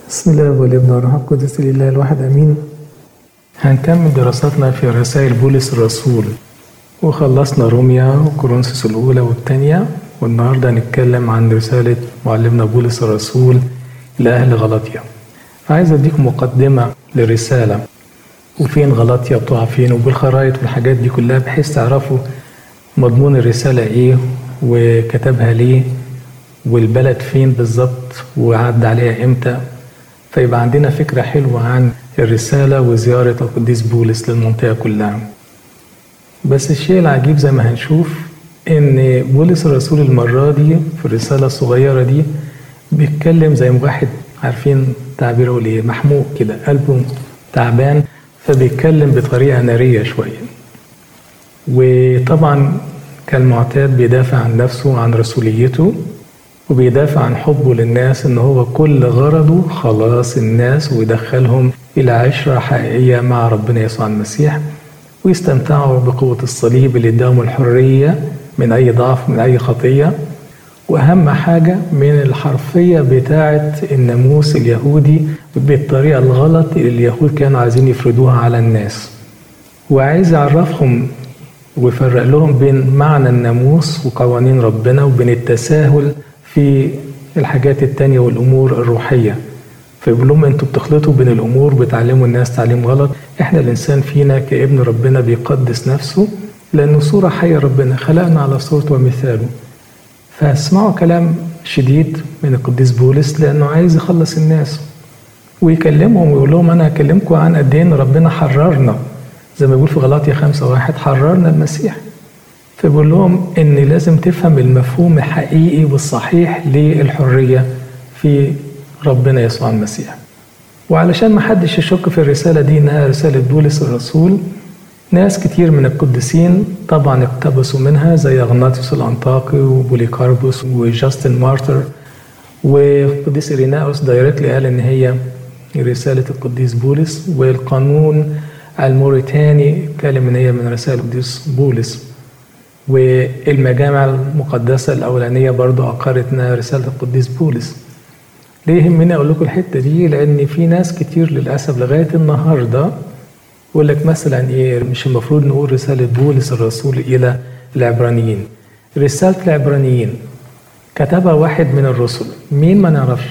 بسم الله والابن والروح القدس لله الواحد امين هنكمل دراستنا في رسائل بولس الرسول وخلصنا روميا وكورنثوس الاولى والثانيه والنهارده هنتكلم عن رساله معلمنا بولس الرسول لاهل غلطيا عايز اديكم مقدمه للرساله وفين غلطيا بتقع فين وبالخرايط والحاجات دي كلها بحيث تعرفوا مضمون الرساله ايه وكتبها ليه والبلد فين بالظبط وعدى عليها امتى فيبقى عندنا فكرة حلوة عن الرسالة وزيارة القديس بولس للمنطقة كلها بس الشيء العجيب زي ما هنشوف ان بولس الرسول المرة دي في الرسالة الصغيرة دي بيتكلم زي واحد عارفين تعبيره ليه محموق كده قلبه تعبان فبيتكلم بطريقة نارية شوية وطبعا كالمعتاد بيدافع عن نفسه وعن رسوليته وبيدافع عن حبه للناس ان هو كل غرضه خلاص الناس ويدخلهم الى عشره حقيقيه مع ربنا يسوع المسيح ويستمتعوا بقوه الصليب اللي اداهم الحريه من اي ضعف من اي خطيه واهم حاجه من الحرفيه بتاعه الناموس اليهودي بالطريقه الغلط اللي اليهود كانوا عايزين يفرضوها على الناس وعايز يعرفهم ويفرق لهم بين معنى الناموس وقوانين ربنا وبين التساهل في الحاجات التانية والأمور الروحية فيقول لهم انتوا بتخلطوا بين الأمور بتعلموا الناس تعليم غلط احنا الإنسان فينا كابن ربنا بيقدس نفسه لأنه صورة حية ربنا خلقنا على صورته ومثاله فاسمعوا كلام شديد من القديس بولس لأنه عايز يخلص الناس ويكلمهم ويقول لهم أنا هكلمكم عن قد إيه ربنا حررنا زي ما بيقول في غلاطيا خمسة واحد حررنا المسيح فبيقول لهم ان لازم تفهم المفهوم الحقيقي والصحيح للحريه في ربنا يسوع المسيح وعلشان ما حدش يشك في الرساله دي انها رساله بولس الرسول ناس كتير من القديسين طبعا اقتبسوا منها زي اغناطيوس الانطاكي وبوليكاربوس وجاستن مارتر والقديس إريناوس دايركتلي قال ان هي رساله القديس بولس والقانون الموريتاني اتكلم ان هي من رسائل القديس بولس والمجامع المقدسة الأولانية برضو أقرت إنها رسالة القديس بولس ليه يهمني أقول لكم الحتة دي لأن في ناس كتير للأسف لغاية النهاردة يقول لك مثلا إيه مش المفروض نقول رسالة بولس الرسول إلى العبرانيين رسالة العبرانيين كتبها واحد من الرسل مين ما نعرفش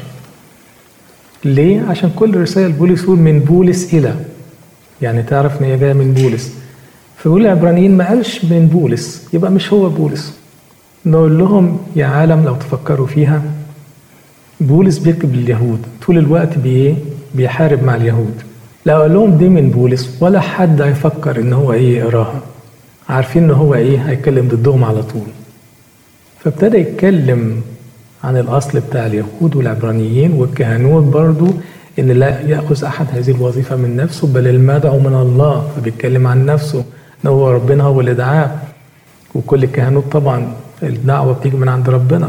ليه عشان كل رسائل بولس يقول من بولس إلى يعني تعرف إن هي جاية من بولس فيقول العبرانيين ما قالش من بولس يبقى مش هو بولس نقول لهم يا عالم لو تفكروا فيها بولس بيكتب لليهود طول الوقت بيه بيحارب مع اليهود لو قال لهم دي من بولس ولا حد هيفكر ان هو ايه يقراها عارفين ان هو ايه هيتكلم ضدهم على طول فابتدى يتكلم عن الاصل بتاع اليهود والعبرانيين والكهنوت برضو ان لا ياخذ احد هذه الوظيفه من نفسه بل المدعو من الله فبيتكلم عن نفسه ان هو ربنا هو اللي دعاه وكل الكهنوت طبعا الدعوه بتيجي من عند ربنا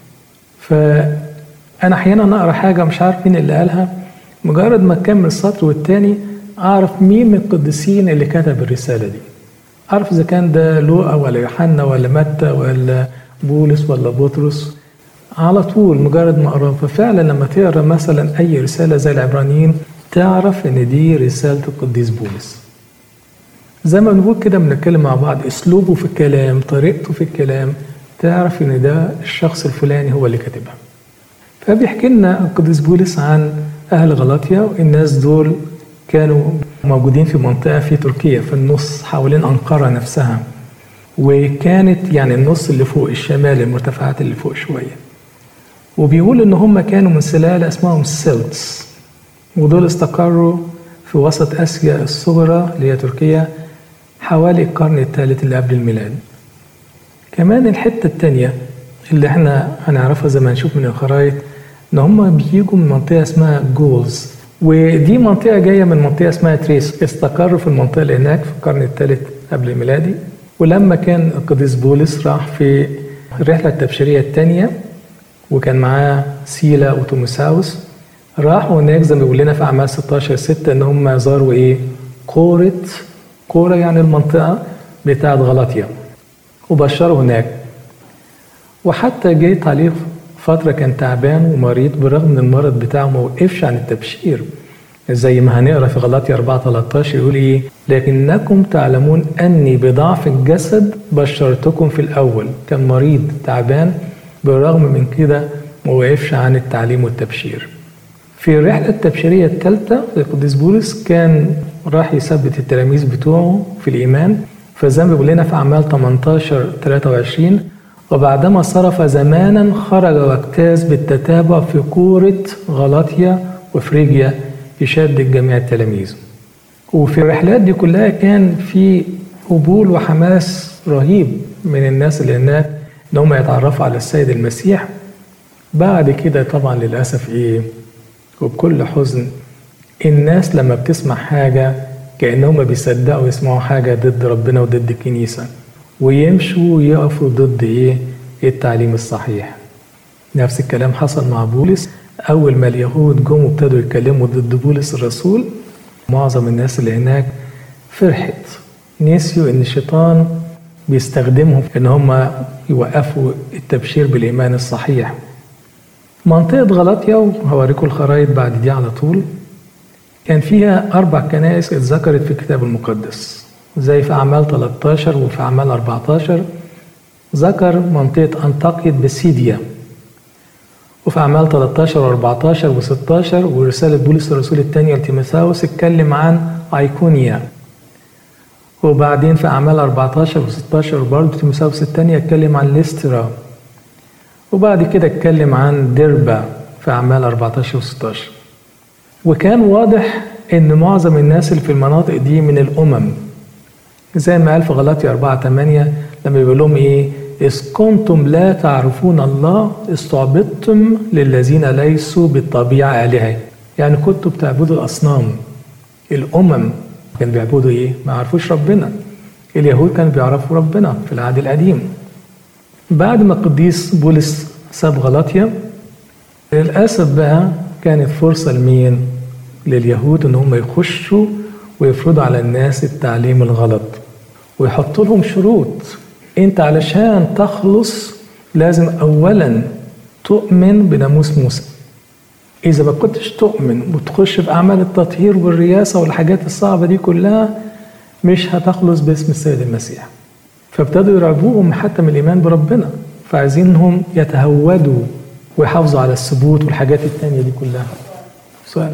فانا احيانا اقرا حاجه مش عارف مين اللي قالها مجرد ما اكمل السطر والتاني اعرف مين من القديسين اللي كتب الرساله دي اعرف اذا كان ده لوقا ولا يوحنا ولا متى ولا بولس ولا بطرس على طول مجرد ما اقراه ففعلا لما تقرا مثلا اي رساله زي العبرانيين تعرف ان دي رساله القديس بولس زي ما بنقول كده بنتكلم مع بعض اسلوبه في الكلام طريقته في الكلام تعرف ان ده الشخص الفلاني هو اللي كاتبها فبيحكي لنا القديس بولس عن اهل غلاطيا الناس دول كانوا موجودين في منطقه في تركيا في النص حوالين انقره نفسها وكانت يعني النص اللي فوق الشمال المرتفعات اللي فوق شويه وبيقول ان هم كانوا من سلاله اسمهم السلتس ودول استقروا في وسط اسيا الصغرى اللي هي تركيا حوالي القرن الثالث اللي قبل الميلاد كمان الحتة التانية اللي احنا هنعرفها زي ما نشوف من الخرائط ان هم بيجوا من منطقة اسمها جولز ودي منطقة جاية من منطقة اسمها تريس استقروا في المنطقة اللي هناك في القرن الثالث قبل الميلادي ولما كان القديس بولس راح في الرحلة التبشيرية الثانية وكان معاه سيلا وتيموساوس راحوا هناك زي ما بيقول لنا في أعمال 16 6 إن هم زاروا إيه؟ كورة كورة يعني المنطقة بتاعة غلاطيا وبشروا هناك وحتى جه تعليق فترة كان تعبان ومريض بالرغم من المرض بتاعه ما وقفش عن التبشير زي ما هنقرا في غلاطيا 4 13 يقول ايه لكنكم تعلمون اني بضعف الجسد بشرتكم في الاول كان مريض تعبان بالرغم من كده ما وقفش عن التعليم والتبشير في الرحلة التبشيرية الثالثة القديس بولس كان راح يثبت التلاميذ بتوعه في الإيمان فزي ما بيقول لنا في أعمال 18 23 وبعدما صرف زمانا خرج واجتاز بالتتابع في كورة غلاطيا وفريجيا يشدد جميع التلاميذ وفي الرحلات دي كلها كان في قبول وحماس رهيب من الناس اللي هناك ان هم يتعرفوا على السيد المسيح بعد كده طبعا للاسف ايه وبكل حزن الناس لما بتسمع حاجه كانهم بيصدقوا يسمعوا حاجه ضد ربنا وضد الكنيسه ويمشوا ويقفوا ضد ايه التعليم الصحيح نفس الكلام حصل مع بولس أول ما اليهود جم وابتدوا يتكلموا ضد بولس الرسول معظم الناس اللي هناك فرحت نسيوا إن الشيطان بيستخدمهم إن هم يوقفوا التبشير بالإيمان الصحيح منطقة غلطيا وهوريكم الخرائط بعد دي على طول كان فيها أربع كنائس اتذكرت في الكتاب المقدس زي في أعمال 13 وفي أعمال 14 ذكر منطقة أنطاكية بسيديا وفي أعمال 13 و14 و16 ورسالة بولس الرسول الثانية لتيموثاوس اتكلم عن أيقونيا وبعدين في أعمال 14 و16 برضه تيموثاوس الثانية اتكلم عن ليسترا وبعد كده اتكلم عن ديربا في أعمال 14 و16 وكان واضح إن معظم الناس اللي في المناطق دي من الأمم زي ما قال في غلاطي 4 8 لما بيقول لهم إيه إذ كنتم لا تعرفون الله استعبدتم للذين ليسوا بالطبيعة آلهة يعني كنتوا بتعبدوا الأصنام الأمم كانوا بيعبدوا إيه؟ ما يعرفوش ربنا اليهود كانوا بيعرفوا ربنا في العهد القديم بعد ما القديس بولس ساب غلطيا للأسف بقى كانت فرصة لمين؟ لليهود إن هم يخشوا ويفرضوا على الناس التعليم الغلط ويحطوا لهم شروط انت علشان تخلص لازم اولا تؤمن بناموس موسى اذا ما كنتش تؤمن وتخش في اعمال التطهير والرياسه والحاجات الصعبه دي كلها مش هتخلص باسم السيد المسيح فابتدوا يرعبوهم حتى من الايمان بربنا فعايزينهم يتهودوا ويحافظوا على الثبوت والحاجات التانية دي كلها سؤال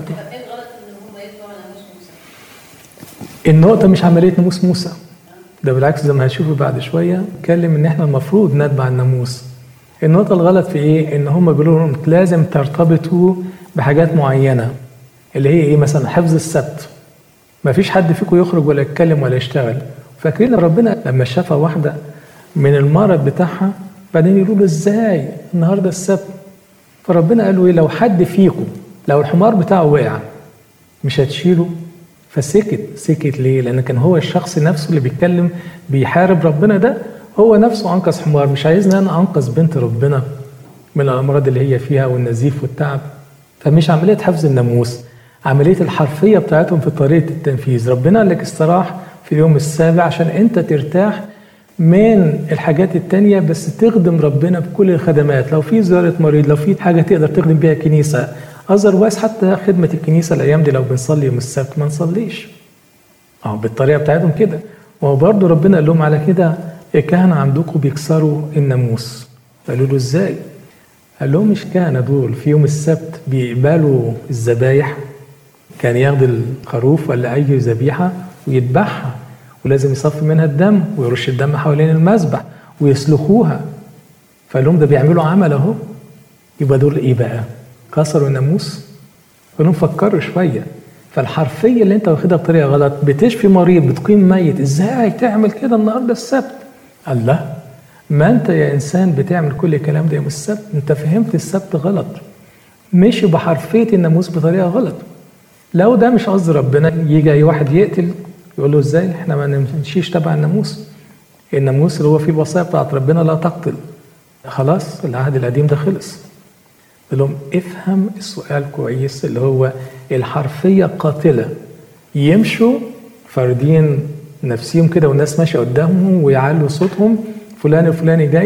النقطة مش عملية ناموس موسى ده بالعكس زي ما هنشوفه بعد شويه اتكلم ان احنا المفروض نتبع الناموس النقطة الغلط في ايه؟ ان هم بيقولوا لهم لازم ترتبطوا بحاجات معينة اللي هي ايه مثلا حفظ السبت ما فيش حد فيكم يخرج ولا يتكلم ولا يشتغل فاكرين ربنا لما شافها واحدة من المرض بتاعها بعدين يقولوا له ازاي النهارده السبت فربنا قال له ايه لو حد فيكم لو الحمار بتاعه وقع مش هتشيله فسكت سكت ليه؟ لأن كان هو الشخص نفسه اللي بيتكلم بيحارب ربنا ده هو نفسه أنقذ حمار مش عايزني أنا أنقذ بنت ربنا من الأمراض اللي هي فيها والنزيف والتعب فمش عملية حفظ الناموس عملية الحرفية بتاعتهم في طريقة التنفيذ ربنا قال لك استراح في اليوم السابع عشان أنت ترتاح من الحاجات التانية بس تخدم ربنا بكل الخدمات لو في زيارة مريض لو في حاجة تقدر تخدم بيها الكنيسة اذروايز حتى خدمه الكنيسه الايام دي لو بنصلي يوم السبت ما نصليش اه بالطريقه بتاعتهم كده وهو برضه ربنا قال لهم على كده الكهنه عندكم بيكسروا الناموس قالوا له ازاي؟ قال لهم مش كهنه دول في يوم السبت بيقبلوا الذبايح كان ياخد الخروف ولا اي ذبيحه ويذبحها ولازم يصفي منها الدم ويرش الدم حوالين المذبح ويسلخوها فقال لهم ده بيعملوا عمل اهو يبقى دول ايه بقى؟ كسروا الناموس فلهم فكروا شويه فالحرفيه اللي انت واخدها بطريقه غلط بتشفي مريض بتقيم ميت ازاي تعمل كده النهارده السبت الله ما انت يا انسان بتعمل كل الكلام ده يوم السبت انت فهمت السبت غلط مشي بحرفيه الناموس بطريقه غلط لو ده مش قصد ربنا يجي اي واحد يقتل يقول له ازاي احنا ما نمشيش تبع الناموس الناموس اللي هو فيه الوصايا بتاعت ربنا لا تقتل خلاص العهد القديم ده خلص قال لهم افهم السؤال كويس اللي هو الحرفية قاتلة يمشوا فاردين نفسيهم كده والناس ماشية قدامهم ويعلوا صوتهم فلان الفلاني جاي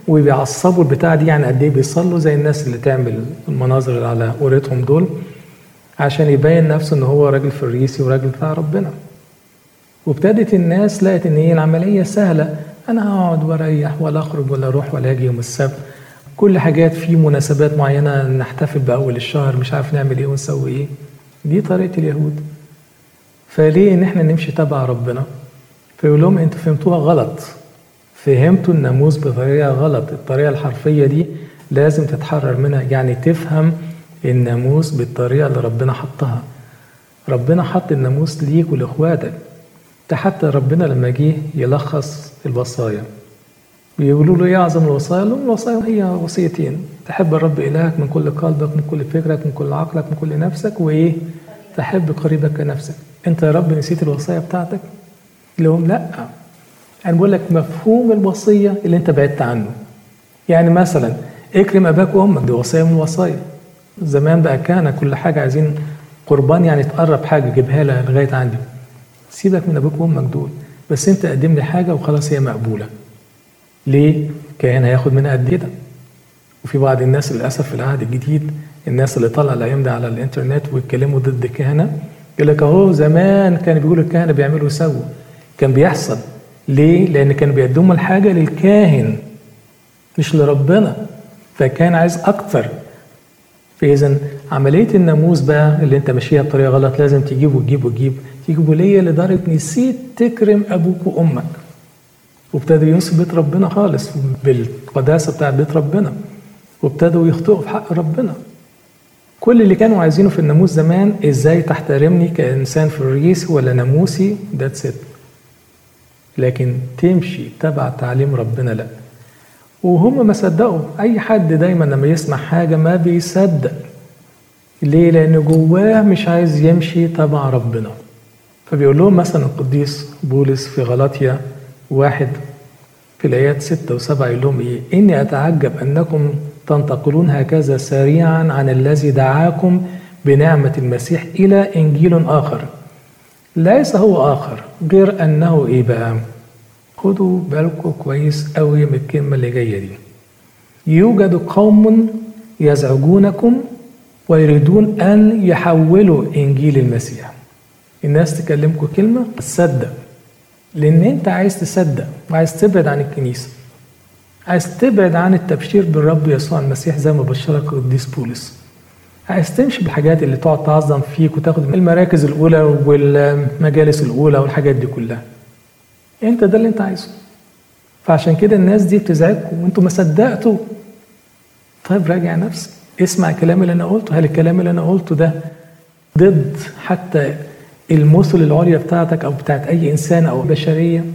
وبيعصبوا البتاع دي يعني قد ايه بيصلوا زي الناس اللي تعمل المناظر اللي على قورتهم دول عشان يبين نفسه ان هو راجل فريسي وراجل بتاع ربنا وابتدت الناس لقت ان هي العمليه سهله انا هقعد واريح ولا اخرج ولا اروح ولا اجي يوم السبت كل حاجات في مناسبات معينه نحتفل باول الشهر مش عارف نعمل ايه ونسوي ايه دي طريقه اليهود فليه ان احنا نمشي تبع ربنا فيقول لهم انتوا فهمتوها غلط فهمتوا الناموس بطريقه غلط الطريقه الحرفيه دي لازم تتحرر منها يعني تفهم الناموس بالطريقه اللي ربنا حطها ربنا حط الناموس ليك ولاخواتك ده حتى ربنا لما جه يلخص الوصايا بيقولوا له ايه اعظم الوصايا؟ لهم الوصايا هي وصيتين تحب الرب الهك من كل قلبك من كل فكرك من كل عقلك من كل نفسك وايه؟ تحب قريبك كنفسك انت يا رب نسيت الوصايا بتاعتك؟ لهم لا انا بقول لك مفهوم الوصيه اللي انت بعدت عنه يعني مثلا اكرم اباك وامك دي وصيه من الوصايا زمان بقى كان كل حاجه عايزين قربان يعني تقرب حاجه جيبها لها لغايه عندي سيبك من ابوك وامك دول بس انت قدم لي حاجه وخلاص هي مقبوله ليه كان هياخد منها قد كده وفي بعض الناس للاسف في العهد الجديد الناس اللي طالعه الايام دي على الانترنت ويتكلموا ضد الكهنه يقول لك اهو زمان كانوا بيقولوا الكهنه بيعملوا يسووا كان بيحصل ليه؟ لان كانوا بيقدموا الحاجه للكاهن مش لربنا فكان عايز اكتر فاذا عمليه الناموس بقى اللي انت ماشيها بطريقه غلط لازم تجيب وتجيب وتجيب تجيبوا ليا لدرجه نسيت تكرم ابوك وامك وابتدوا ينسوا بيت ربنا خالص بالقداسه بتاعت بيت ربنا وابتدوا يخطئوا في حق ربنا كل اللي كانوا عايزينه في الناموس زمان ازاي تحترمني كانسان فريسي ولا ناموسي ذاتس ات لكن تمشي تبع تعليم ربنا لا وهم ما صدقوا اي حد دايما لما يسمع حاجه ما بيصدق ليه لان جواه مش عايز يمشي تبع ربنا فبيقول لهم مثلا القديس بولس في غلاطيا واحد في الآيات ستة وسبعة يقول لهم إيه؟ إني أتعجب أنكم تنتقلون هكذا سريعا عن الذي دعاكم بنعمة المسيح إلى إنجيل آخر ليس هو آخر غير أنه إيه بقى؟ خدوا بالكم كويس قوي من الكلمة اللي جاية دي يوجد قوم يزعجونكم ويريدون أن يحولوا إنجيل المسيح الناس تكلمكم كلمة تصدق لأن أنت عايز تصدق وعايز تبعد عن الكنيسة عايز تبعد عن التبشير بالرب يسوع المسيح زي ما بشرك القديس بولس عايز تمشي بالحاجات اللي تقعد تعظم فيك وتاخد المراكز الأولى والمجالس الأولى والحاجات دي كلها أنت ده اللي أنت عايزه فعشان كده الناس دي بتزعجكم وأنتوا ما صدقتوا طيب راجع نفسك اسمع الكلام اللي أنا قلته هل الكلام اللي أنا قلته ده ضد حتى المثل العليا بتاعتك او بتاعت اي انسان او بشريه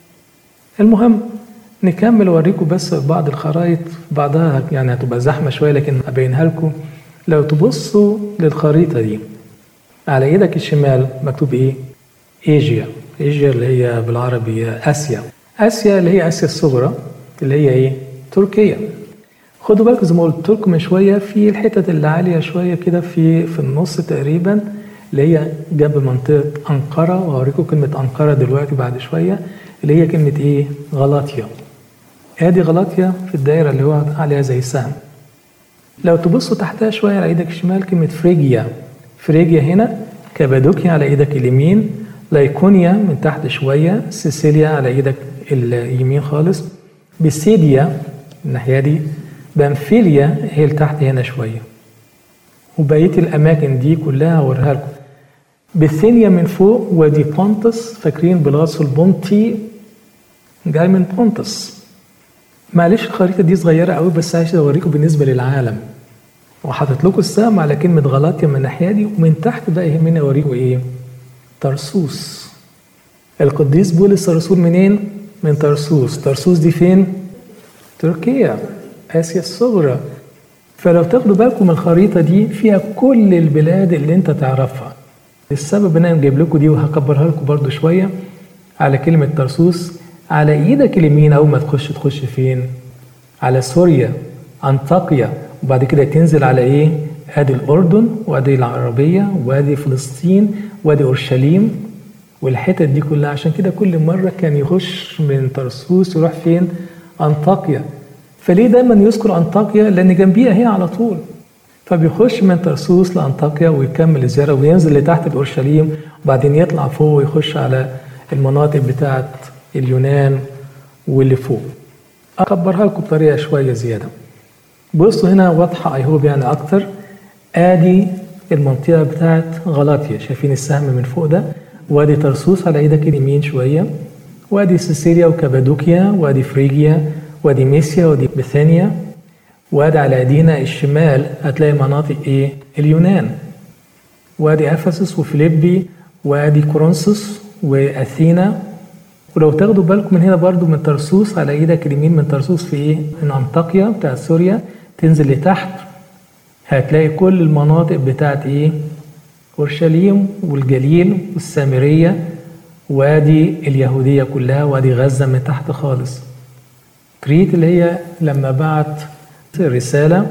المهم نكمل اوريكم بس بعض الخرائط بعضها يعني هتبقى زحمه شويه لكن ابينها لكم لو تبصوا للخريطه دي على ايدك الشمال مكتوب ايه ايجيا ايجيا اللي هي بالعربي اسيا اسيا اللي هي اسيا الصغرى اللي هي ايه تركيا خدوا بالكم زي ما قلت لكم من شويه في الحتت اللي عاليه شويه كده في في النص تقريبا اللي هي جنب منطقة أنقرة وهوريكم كلمة أنقرة دلوقتي بعد شوية اللي هي كلمة إيه؟ غلاطيا. آدي غلاطيا في الدايرة اللي هو عليها زي سهم. لو تبصوا تحتها شوية على إيدك الشمال كلمة فريجيا. فريجيا هنا كابادوكيا على إيدك اليمين لايكونيا من تحت شوية سيسيليا على إيدك اليمين خالص بيسيديا الناحية دي بامفيليا هي اللي تحت هنا شوية وبقية الأماكن دي كلها هوريها لكم بثينيا من فوق وادي بونتس فاكرين بلاس البونتي جاي من بونتس معلش الخريطة دي صغيرة قوي بس عايز أوريكم بالنسبة للعالم وحاطط لكم السهم على كلمة غلاطيا من الناحية دي ومن تحت بقى يهمني أوريكم إيه؟ ترسوس القديس بولس الرسول منين؟ من ترسوس ترسوس دي فين؟ تركيا آسيا الصغرى فلو تاخدوا بالكم الخريطة دي فيها كل البلاد اللي انت تعرفها السبب ان انا جايب لكم دي وهكبرها لكم برضو شوية على كلمة ترسوس على ايدك اليمين اول ما تخش تخش فين على سوريا انطاكيا وبعد كده تنزل على ايه ادي الاردن وادي العربية وادي فلسطين وادي اورشليم والحتت دي كلها عشان كده كل مرة كان يخش من ترسوس يروح فين انطاكيا فليه دايما يذكر أنطاكيا لأن جنبيها هي على طول فبيخش من ترسوس لأنطاكيا ويكمل الزيارة وينزل لتحت بأورشليم وبعدين يطلع فوق ويخش على المناطق بتاعت اليونان واللي فوق أكبرها لكم بطريقة شوية زيادة بصوا هنا واضحة أي هوب يعني أكتر آدي المنطقة بتاعت غلاطيا شايفين السهم من فوق ده وادي ترسوس على ايدك اليمين شوية وادي سيسيليا وكابادوكيا وادي فريجيا وادي ميسيا وادي بثانيا وادي على ايدينا الشمال هتلاقي مناطق ايه اليونان وادي افسس وفيليبي وادي كورنثوس واثينا ولو تاخدوا بالكم من هنا برضو من ترسوس على ايدك اليمين من ترسوس في ايه من انطاكيا بتاعت سوريا تنزل لتحت هتلاقي كل المناطق بتاعت ايه اورشليم والجليل والسامريه وادي اليهوديه كلها وادي غزه من تحت خالص كريت اللي هي لما بعت رساله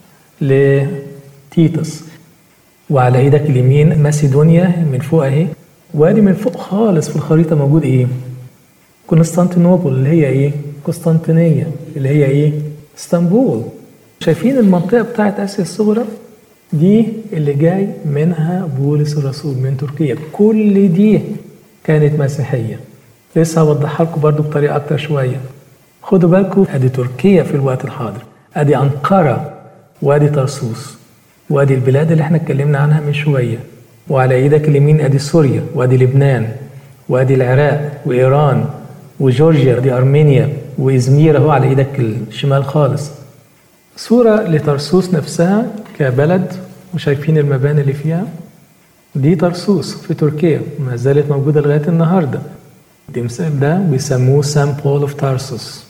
لتيتس وعلى ايدك اليمين ماسيدونيا من فوق اهي وادي من فوق خالص في الخريطه موجود ايه قسطنطينوبل اللي هي ايه قسطنطينيه اللي هي ايه اسطنبول شايفين المنطقه بتاعت اسيا الصغرى دي اللي جاي منها بولس الرسول من تركيا كل دي كانت مسيحيه لسه هوضحها لكم برضو بطريقه اكتر شويه خدوا بالكم ادي تركيا في الوقت الحاضر ادي انقره وادي طرسوس وادي البلاد اللي احنا اتكلمنا عنها من شويه وعلى ايدك اليمين ادي سوريا وادي لبنان وادي العراق وايران وجورجيا ادي ارمينيا وازمير اهو على ايدك الشمال خالص صورة لترسوس نفسها كبلد وشايفين المباني اللي فيها دي ترسوس في تركيا ما زالت موجودة لغاية النهاردة التمثال ده بيسموه سان بول اوف تارسوس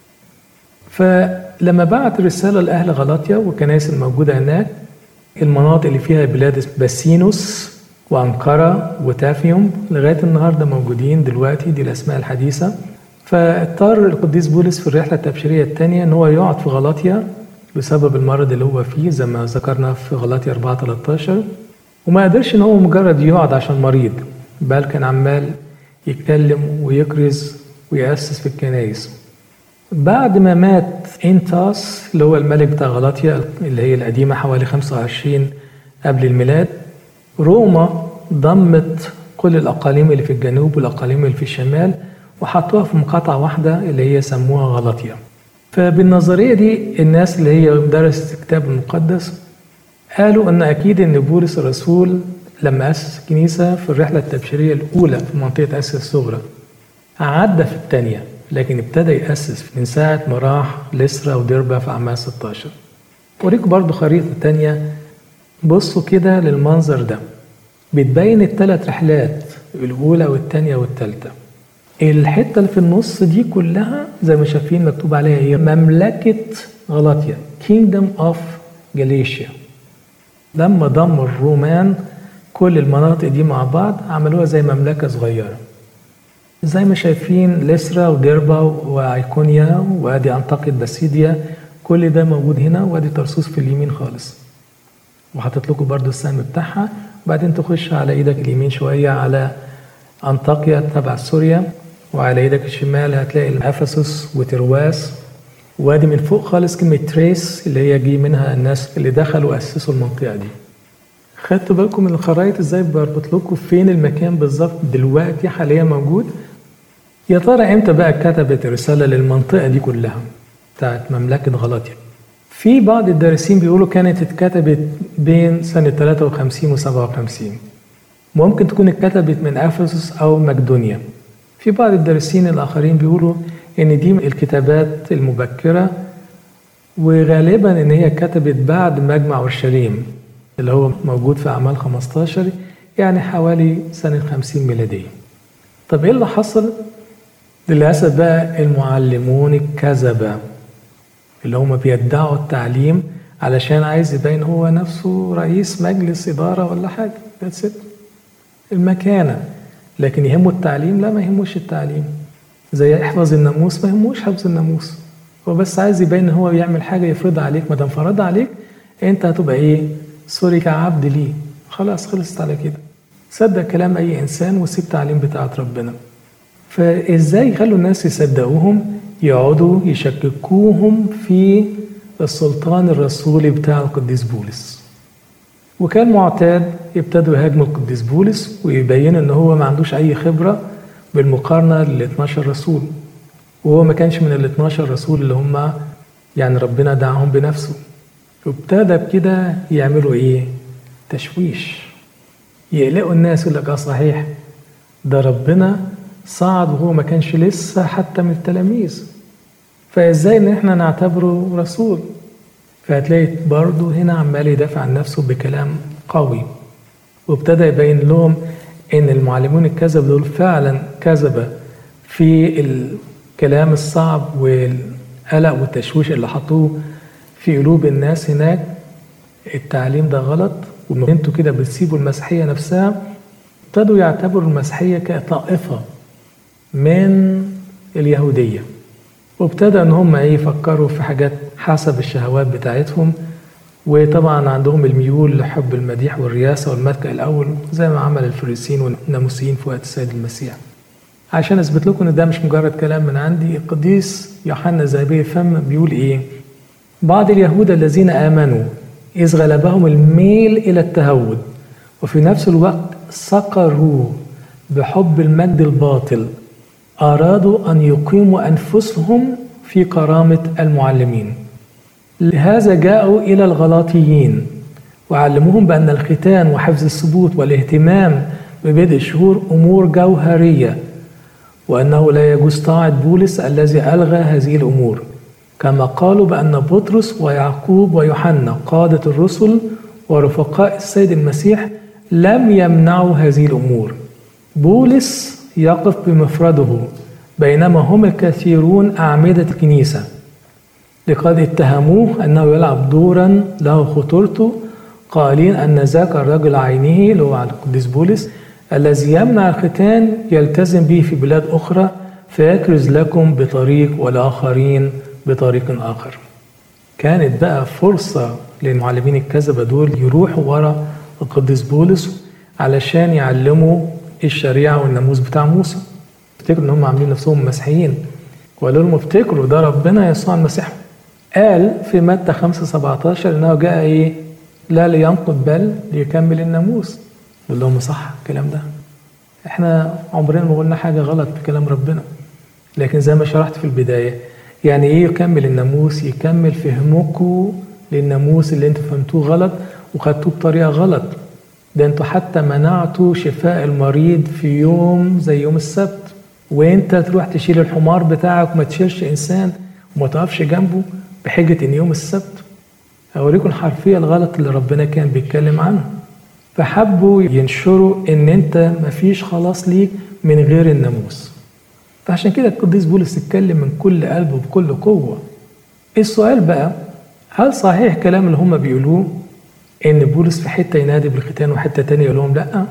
فلما بعت رسالة لأهل غلاطيا والكنائس الموجودة هناك المناطق اللي فيها بلاد باسينوس وأنقرة وتافيوم لغاية النهاردة موجودين دلوقتي دي الأسماء الحديثة فاضطر القديس بولس في الرحلة التبشيرية الثانية إن هو يقعد في غلاطيا بسبب المرض اللي هو فيه زي ما ذكرنا في غلاطيا 4 13 وما قدرش إن هو مجرد يقعد عشان مريض بل كان عمال يتكلم ويكرز ويأسس في الكنائس بعد ما مات انتاس اللي هو الملك بتاع غلاطيا اللي هي القديمة حوالي 25 قبل الميلاد روما ضمت كل الأقاليم اللي في الجنوب والأقاليم اللي في الشمال وحطوها في مقاطعة واحدة اللي هي سموها غلاطيا فبالنظرية دي الناس اللي هي درست الكتاب المقدس قالوا أن أكيد أن بولس الرسول لما أسس الكنيسة في الرحلة التبشيرية الأولى في منطقة آسيا الصغرى عدى في الثانية لكن ابتدى يأسس من ساعة ما راح لسرا ودربة في أعمال 16 أوريكم برضو خريطة تانية بصوا كده للمنظر ده بتبين الثلاث رحلات الأولى والثانية والثالثة الحتة اللي في النص دي كلها زي ما شايفين مكتوب عليها ايه مملكة غلاطيا Kingdom of Galatia لما ضم الرومان كل المناطق دي مع بعض عملوها زي مملكة صغيرة زي ما شايفين لسرا وديربا وايكونيا وادي انطاكية باسيديا كل ده موجود هنا وادي ترسوس في اليمين خالص وحاطط لكم برضو السهم بتاعها وبعدين تخش على ايدك اليمين شوية على انطاكيا تبع سوريا وعلى ايدك الشمال هتلاقي افسس وترواس وادي من فوق خالص كلمة تريس اللي هي جي منها الناس اللي دخلوا وأسسوا المنطقة دي خدتوا بالكم من الخرائط ازاي بربط لكم فين المكان بالظبط دلوقتي حاليا موجود يا ترى امتى بقى كتبت رسالة للمنطقة دي كلها بتاعت مملكة غلاطيا في بعض الدارسين بيقولوا كانت اتكتبت بين سنة 53 و 57 ممكن تكون اتكتبت من افسس او مقدونيا في بعض الدارسين الاخرين بيقولوا ان دي الكتابات المبكره وغالبا ان هي كتبت بعد مجمع اورشليم اللي هو موجود في اعمال 15 يعني حوالي سنه 50 ميلاديه طب ايه اللي حصل للاسف بقى المعلمون الكذبه اللي هم بيدعوا التعليم علشان عايز يبين هو نفسه رئيس مجلس اداره ولا حاجه ذاتس المكانه لكن يهمه التعليم لا ما يهموش التعليم زي احفظ الناموس ما يهموش حفظ الناموس هو بس عايز يبين ان هو يعمل حاجه يفرضها عليك ما دام فرضها عليك انت هتبقى ايه سوري كعبد ليه خلاص خلصت على كده صدق كلام اي انسان وسيب تعليم بتاعت ربنا فازاي يخلوا الناس يصدقوهم يقعدوا يشككوهم في السلطان الرسولي بتاع القديس بولس وكان معتاد يبتدوا يهاجموا القديس بولس ويبين ان هو ما عندوش اي خبره بالمقارنه لل 12 رسول وهو ما كانش من ال 12 رسول اللي هم يعني ربنا دعاهم بنفسه وابتدى بكده يعملوا ايه؟ تشويش يقلقوا الناس يقول لك اه صحيح ده ربنا صعد وهو ما كانش لسه حتى من التلاميذ فازاي ان احنا نعتبره رسول فهتلاقي برضه هنا عمال يدافع عن نفسه بكلام قوي وابتدى يبين لهم ان المعلمون الكذب دول فعلا كذبه في الكلام الصعب والقلق والتشويش اللي حطوه في قلوب الناس هناك التعليم ده غلط وان انتوا كده بتسيبوا المسيحيه نفسها ابتدوا يعتبروا المسيحيه كطائفه من اليهوديه وابتدى ان هم ايه يفكروا في حاجات حسب الشهوات بتاعتهم وطبعا عندهم الميول لحب المديح والرياسه والمتكئ الاول زي ما عمل الفريسين والناموسيين في وقت السيد المسيح عشان اثبت لكم ان ده مش مجرد كلام من عندي القديس يوحنا زابي الفم بيقول ايه بعض اليهود الذين امنوا اذ غلبهم الميل الى التهود وفي نفس الوقت سقروا بحب المجد الباطل أرادوا أن يقيموا أنفسهم في كرامة المعلمين لهذا جاءوا إلى الغلاطيين وعلموهم بأن الختان وحفظ الثبوت والاهتمام ببدء الشهور أمور جوهرية وأنه لا يجوز طاعة بولس الذي ألغى هذه الأمور كما قالوا بأن بطرس ويعقوب ويوحنا قادة الرسل ورفقاء السيد المسيح لم يمنعوا هذه الأمور بولس يقف بمفرده بينما هم الكثيرون أعمدة الكنيسة لقد اتهموه أنه يلعب دورا له خطورته قائلين أن ذاك الرجل عينه اللي هو على القديس بولس الذي يمنع الختان يلتزم به في بلاد أخرى فيكرز لكم بطريق والآخرين بطريق آخر كانت بقى فرصة للمعلمين الكذبة دول يروحوا ورا القديس بولس علشان يعلموا الشريعة والناموس بتاع موسى افتكروا ان هم عاملين نفسهم مسيحيين وقالوا لهم افتكروا ده ربنا يسوع المسيح قال في متى 5 17 انه جاء ايه لا لينقض بل ليكمل الناموس قال لهم صح الكلام ده احنا عمرنا ما قلنا حاجه غلط في كلام ربنا لكن زي ما شرحت في البدايه يعني ايه يكمل الناموس يكمل فهمكم للناموس اللي انتوا فهمتوه غلط وخدتوه بطريقه غلط ده انتوا حتى منعتوا شفاء المريض في يوم زي يوم السبت وانت تروح تشيل الحمار بتاعك وما تشيلش انسان وما تقفش جنبه بحجه ان يوم السبت اوريكم الحرفيه الغلط اللي ربنا كان بيتكلم عنها فحبوا ينشروا ان انت مفيش خلاص ليك من غير الناموس فعشان كده القديس بولس اتكلم من كل قلبه بكل قوه السؤال بقى هل صحيح الكلام اللي هم بيقولوه ان بولس في حته ينادي بالختان وحته تانية يقول لهم لا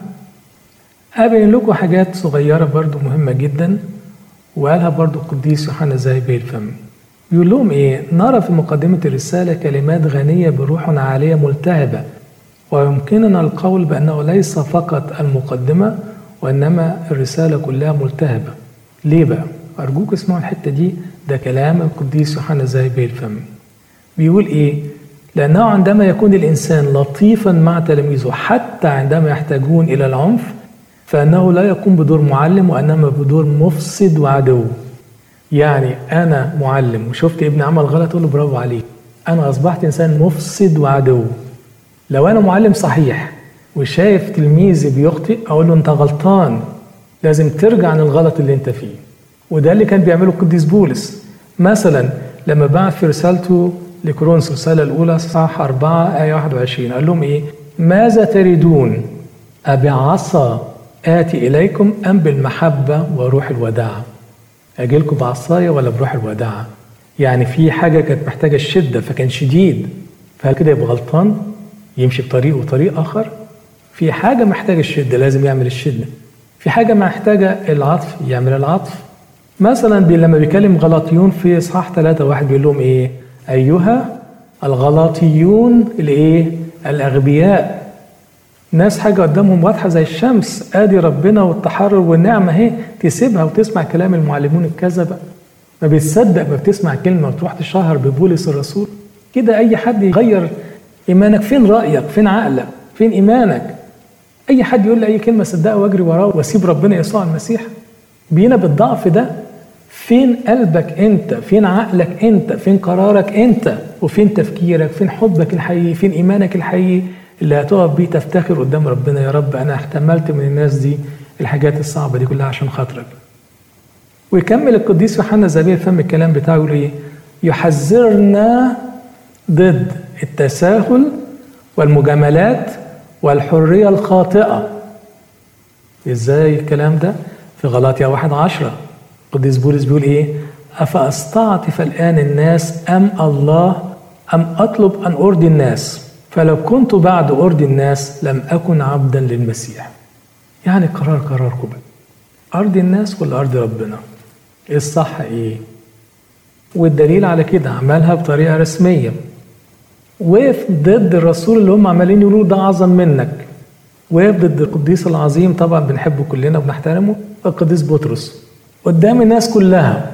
ابين لكم حاجات صغيره برضو مهمه جدا وقالها برضو القديس يوحنا زي الفم يقول لهم ايه نرى في مقدمه الرساله كلمات غنيه بروح عاليه ملتهبه ويمكننا القول بانه ليس فقط المقدمه وانما الرساله كلها ملتهبه ليه بقى ارجوك اسمعوا الحته دي ده كلام القديس يوحنا زي الفم بيقول ايه لأنه عندما يكون الإنسان لطيفا مع تلاميذه حتى عندما يحتاجون إلى العنف فإنه لا يقوم بدور معلم وإنما بدور مفسد وعدو يعني أنا معلم وشفت ابني عمل غلط أقول له برافو عليك أنا أصبحت إنسان مفسد وعدو لو أنا معلم صحيح وشايف تلميذي بيخطئ أقول له أنت غلطان لازم ترجع عن الغلط اللي أنت فيه وده اللي كان بيعمله القديس بولس مثلا لما بعت في رسالته لكورنثوس الرسالة الأولى صح 4 آية 21 قال لهم إيه؟ ماذا تريدون؟ أبعصا آتي إليكم أم بالمحبة وروح الوداعة؟ أجي لكم بعصاية ولا بروح الوداعة؟ يعني في حاجة كانت محتاجة الشدة فكان شديد فهل كده يبقى غلطان؟ يمشي بطريق وطريق آخر؟ في حاجة محتاجة الشدة لازم يعمل الشدة في حاجة محتاجة العطف يعمل العطف مثلا لما بيكلم غلاطيون في إصحاح 3 واحد بيقول لهم إيه؟ أيها الغلاطيون الإيه؟ الأغبياء ناس حاجة قدامهم واضحة زي الشمس آدي ربنا والتحرر والنعمة أهي تسيبها وتسمع كلام المعلمون الكذبة ما بتصدق ما بتسمع كلمة وتروح تشهر ببولس الرسول كده أي حد يغير إيمانك فين رأيك فين عقلك فين إيمانك أي حد يقول لي أي كلمة صدقها وأجري وراه وأسيب ربنا يسوع المسيح بينا بالضعف ده فين قلبك أنت فين عقلك أنت فين قرارك أنت وفين تفكيرك فين حبك الحقيقي فين إيمانك الحقيقي اللي هتقف بيه تفتخر قدام ربنا يا رب أنا احتملت من الناس دي الحاجات الصعبة دي كلها عشان خاطرك ويكمل القديس يوحنا زبير فم الكلام بتاعه يقول ايه يحذرنا ضد التساهل والمجاملات والحرية الخاطئة ازاي الكلام ده في غلاطيا واحد عشرة القديس بولس بيقول ايه أفأستعطف الآن الناس أم الله أم أطلب أن أرضي الناس فلو كنت بعد أرضي الناس لم أكن عبدا للمسيح يعني قرار قراركم بقى أرضي الناس ولا أرضي ربنا إيه الصح إيه والدليل على كده عملها بطريقة رسمية وقف ضد الرسول اللي هم عمالين يقولوا ده أعظم منك وقف ضد القديس العظيم طبعا بنحبه كلنا وبنحترمه القديس بطرس قدام الناس كلها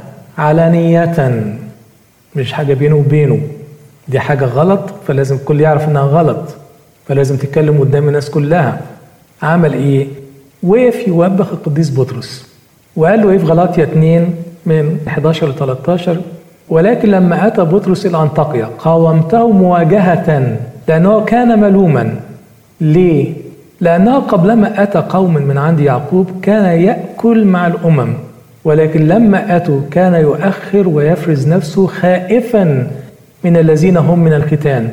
علانية مش حاجة بينه وبينه دي حاجة غلط فلازم الكل يعرف انها غلط فلازم تتكلم قدام الناس كلها عمل ايه وقف يوبخ القديس بطرس وقال له ايه في غلاطيا 2 من 11 ل 13 ولكن لما اتى بطرس الى انطاكيا قاومته مواجهة لانه كان ملوما ليه؟ لانه قبلما اتى قوم من عند يعقوب كان ياكل مع الامم ولكن لما اتوا كان يؤخر ويفرز نفسه خائفا من الذين هم من الختان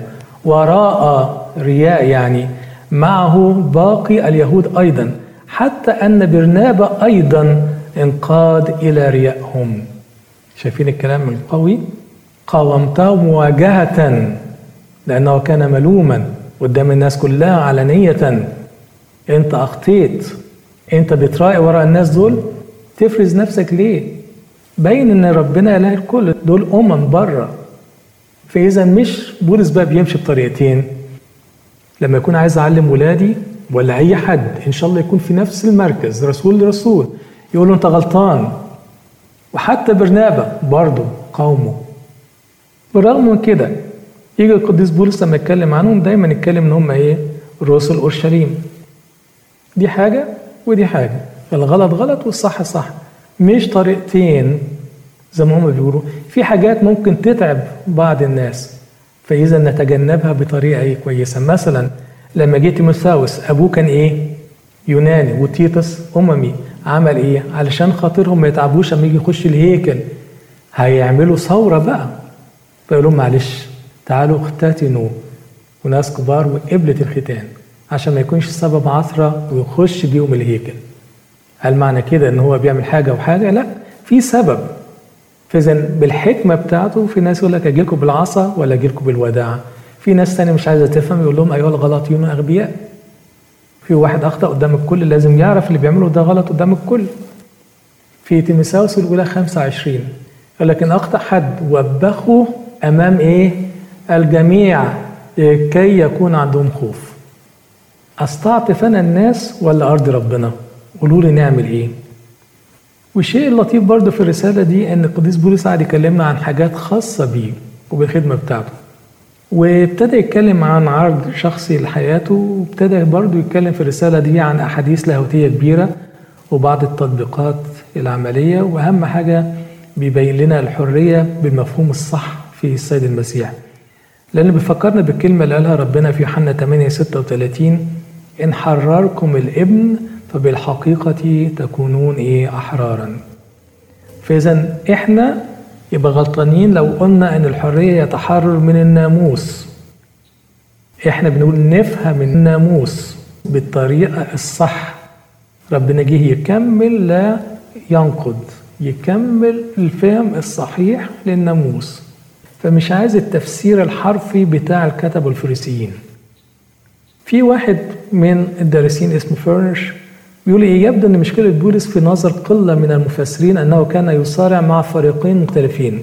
وراء رياء يعني معه باقي اليهود ايضا حتى ان برنابا ايضا انقاد الى ريائهم شايفين الكلام القوي قاومته مواجهة لأنه كان ملوما قدام الناس كلها علنية أنت أخطيت أنت بتراعي وراء الناس دول تفرز نفسك ليه؟ باين إن ربنا إله الكل دول أمم بره فإذا مش بولس بقى بيمشي بطريقتين لما يكون عايز أعلم ولادي ولا أي حد إن شاء الله يكون في نفس المركز رسول لرسول يقول له أنت غلطان وحتى برنابا برضه قومه بالرغم من كده يجي القديس بولس لما يتكلم عنهم دايما يتكلم ان هم ايه رسل اورشليم دي حاجه ودي حاجه الغلط غلط والصح صح مش طريقتين زي ما هم بيقولوا في حاجات ممكن تتعب بعض الناس فاذا نتجنبها بطريقه ايه كويسه مثلا لما جه تيموثاوس ابوه كان ايه يوناني وتيتس اممي عمل ايه علشان خاطرهم ما يتعبوش اما يجي يخش الهيكل هيعملوا ثوره بقى فيقول لهم معلش تعالوا اختتنوا وناس كبار وقبلة الختان عشان ما يكونش سبب عثرة ويخش بيهم الهيكل هل معنى كده ان هو بيعمل حاجة وحاجة لا في سبب فاذا بالحكمة بتاعته في ناس يقول لك اجيلكم بالعصا ولا اجيلكم بالوداع في ناس تانية مش عايزة تفهم يقول لهم ايها الغلاطيون اغبياء في واحد اخطا قدام الكل لازم يعرف اللي بيعمله ده غلط قدام الكل في تيمساوس الاولى 25 قال لك ان اخطا حد وبخه امام ايه الجميع كي يكون عندهم خوف استعطف انا الناس ولا ارضي ربنا قولوا لي نعمل ايه والشيء اللطيف برضه في الرساله دي ان القديس بولس قاعد يكلمنا عن حاجات خاصه بيه وبالخدمه بتاعته وابتدى يتكلم عن عرض شخصي لحياته وابتدى برضه يتكلم في الرسالة دي عن أحاديث لاهوتية كبيرة وبعض التطبيقات العملية وأهم حاجة بيبين لنا الحرية بالمفهوم الصح في السيد المسيح لأن بيفكرنا بالكلمة اللي قالها ربنا في يوحنا 8 36 إن حرركم الابن فبالحقيقة تكونون إيه أحرارا فإذا إحنا يبقى غلطانين لو قلنا ان الحريه يتحرر من الناموس احنا بنقول نفهم الناموس بالطريقه الصح ربنا جه يكمل لا ينقض يكمل الفهم الصحيح للناموس فمش عايز التفسير الحرفي بتاع الكتب الفريسيين في واحد من الدارسين اسمه فيرنش بيقول ايه يبدو ان مشكله بولس في نظر قله من المفسرين انه كان يصارع مع فريقين مختلفين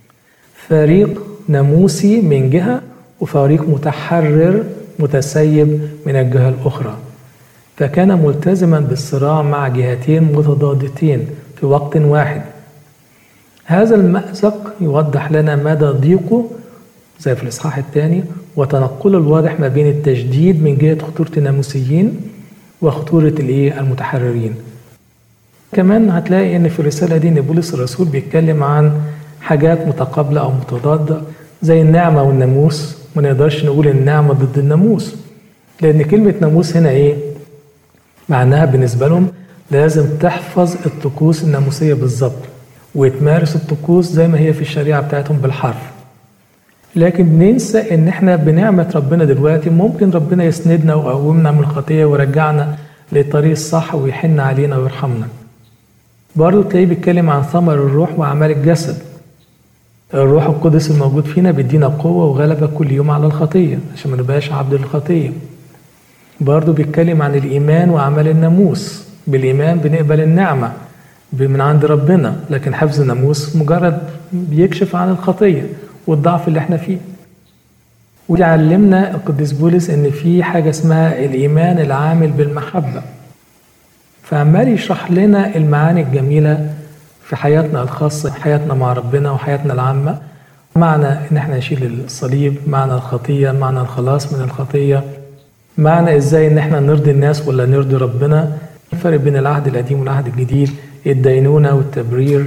فريق ناموسي من جهه وفريق متحرر متسيب من الجهه الاخرى فكان ملتزما بالصراع مع جهتين متضادتين في وقت واحد هذا المأزق يوضح لنا مدى ضيقه زي في الإصحاح الثاني وتنقله الواضح ما بين التجديد من جهة خطورة الناموسيين وخطورة الإيه المتحررين كمان هتلاقي إن في الرسالة دي إن بولس الرسول بيتكلم عن حاجات متقابلة أو متضادة زي النعمة والناموس ما نقدرش نقول النعمة ضد الناموس لأن كلمة ناموس هنا إيه؟ معناها بالنسبة لهم لازم تحفظ الطقوس الناموسية بالظبط وتمارس الطقوس زي ما هي في الشريعة بتاعتهم بالحرف لكن بننسى ان احنا بنعمة ربنا دلوقتي ممكن ربنا يسندنا ويقومنا من الخطية ويرجعنا للطريق الصح ويحن علينا ويرحمنا برضه تلاقيه بيتكلم عن ثمر الروح وأعمال الجسد الروح القدس الموجود فينا بيدينا قوة وغلبة كل يوم على الخطية عشان ما نبقاش عبد الخطية برضه بيتكلم عن الإيمان وأعمال الناموس بالإيمان بنقبل النعمة من عند ربنا لكن حفظ الناموس مجرد بيكشف عن الخطية والضعف اللي احنا فيه ويعلمنا القديس بولس ان في حاجة اسمها الإيمان العامل بالمحبة فعمال يشرح لنا المعاني الجميلة في حياتنا الخاصة حياتنا مع ربنا وحياتنا العامة معنى ان احنا نشيل الصليب معنى الخطية معنى الخلاص من الخطية معنى ازاي ان احنا نرضي الناس ولا نرضي ربنا الفرق بين العهد القديم والعهد الجديد الدينونة والتبرير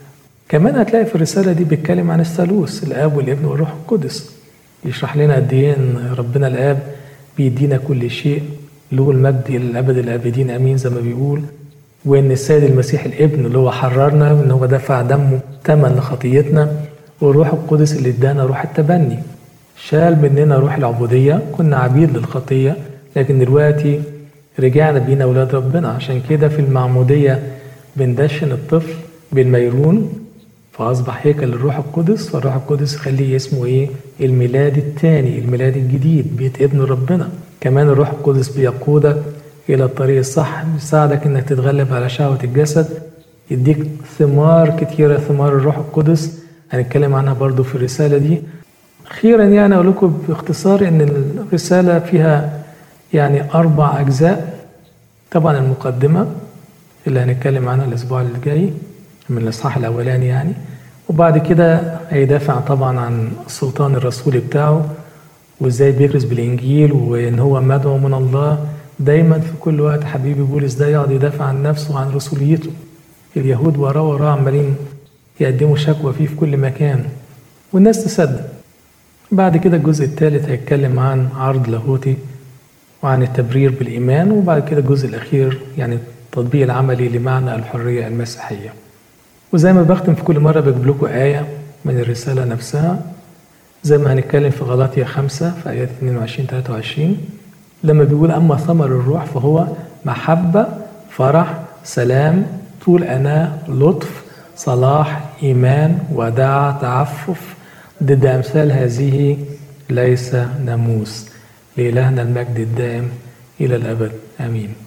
كمان هتلاقي في الرسالة دي بيتكلم عن الثالوث الآب والابن والروح القدس يشرح لنا قد إيه إن ربنا الآب بيدينا كل شيء له المجد إلى الأبد الآبدين آمين زي ما بيقول وإن السيد المسيح الابن اللي هو حررنا إن هو دفع دمه ثمن لخطيتنا والروح القدس اللي ادانا روح التبني شال مننا روح العبودية كنا عبيد للخطية لكن دلوقتي رجعنا بينا أولاد ربنا عشان كده في المعمودية بندشن الطفل بالميرون فأصبح هيكل الروح القدس فالروح القدس خليه اسمه إيه؟ الميلاد الثاني الميلاد الجديد بيت ابن ربنا كمان الروح القدس بيقودك إلى الطريق الصح بيساعدك إنك تتغلب على شهوة الجسد يديك ثمار كتيرة ثمار الروح القدس هنتكلم عنها برضو في الرسالة دي أخيرا يعني أقول لكم باختصار إن الرسالة فيها يعني أربع أجزاء طبعا المقدمة اللي هنتكلم عنها الأسبوع اللي جاي من الإصحاح الأولاني يعني وبعد كده هيدافع طبعا عن السلطان الرسولي بتاعه وإزاي بيكرز بالإنجيل وإن هو مدعو من الله دايما في كل وقت حبيبي بولس ده يقعد يدافع عن نفسه وعن رسوليته اليهود وراه وراه عمالين يقدموا شكوى فيه في كل مكان والناس تصدق بعد كده الجزء الثالث هيتكلم عن عرض لاهوتي وعن التبرير بالإيمان وبعد كده الجزء الأخير يعني التطبيق العملي لمعنى الحرية المسيحية وزي ما بختم في كل مرة بجيب لكم آية من الرسالة نفسها زي ما هنتكلم في غلاطيا خمسة في آيات 22 23 لما بيقول أما ثمر الروح فهو محبة فرح سلام طول أناة لطف صلاح إيمان وداع تعفف ضد أمثال هذه ليس ناموس لإلهنا المجد الدائم إلى الأبد آمين